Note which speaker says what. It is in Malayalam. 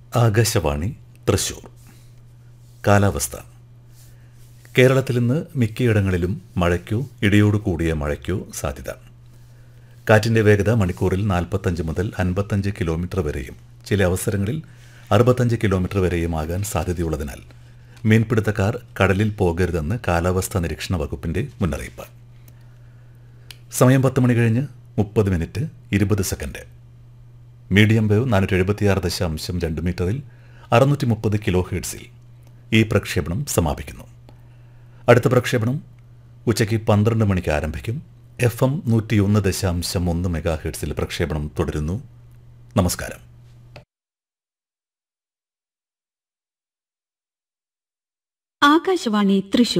Speaker 1: ആകാശവാണി തൃശൂർ കാലാവസ്ഥ കേരളത്തിൽ ഇന്ന് മിക്കയിടങ്ങളിലും മഴയ്ക്കോ ഇടിയോട് കൂടിയ മഴയ്ക്കോ സാധ്യത കാറ്റിൻ്റെ വേഗത മണിക്കൂറിൽ നാൽപ്പത്തഞ്ച് മുതൽ അൻപത്തഞ്ച് കിലോമീറ്റർ വരെയും ചില അവസരങ്ങളിൽ അറുപത്തഞ്ച് കിലോമീറ്റർ വരെയും ആകാൻ സാധ്യതയുള്ളതിനാൽ മീൻപിടുത്തക്കാർ കടലിൽ പോകരുതെന്ന് കാലാവസ്ഥാ നിരീക്ഷണ വകുപ്പിൻ്റെ മുന്നറിയിപ്പ് സമയം പത്ത് മണി കഴിഞ്ഞ് മുപ്പത് മിനിറ്റ് ഇരുപത് സെക്കൻഡ് മീഡിയം വേവ് നാനൂറ്റി എഴുപത്തിയാറ് ദശാംശം രണ്ട് മീറ്ററിൽ അറുന്നൂറ്റി മുപ്പത് കിലോ ഹേഡ്സിൽ ഈ പ്രക്ഷേപണം സമാപിക്കുന്നു അടുത്ത പ്രക്ഷേപണം ഉച്ചയ്ക്ക് പന്ത്രണ്ട് മണിക്ക് ആരംഭിക്കും എഫ് എം നൂറ്റിയൊന്ന് ദശാംശം ഒന്ന് മെഗാ ഹെഡ്സിൽ പ്രക്ഷേപണം തുടരുന്നു നമസ്കാരം
Speaker 2: ആകാശവാണി തൃശൂർ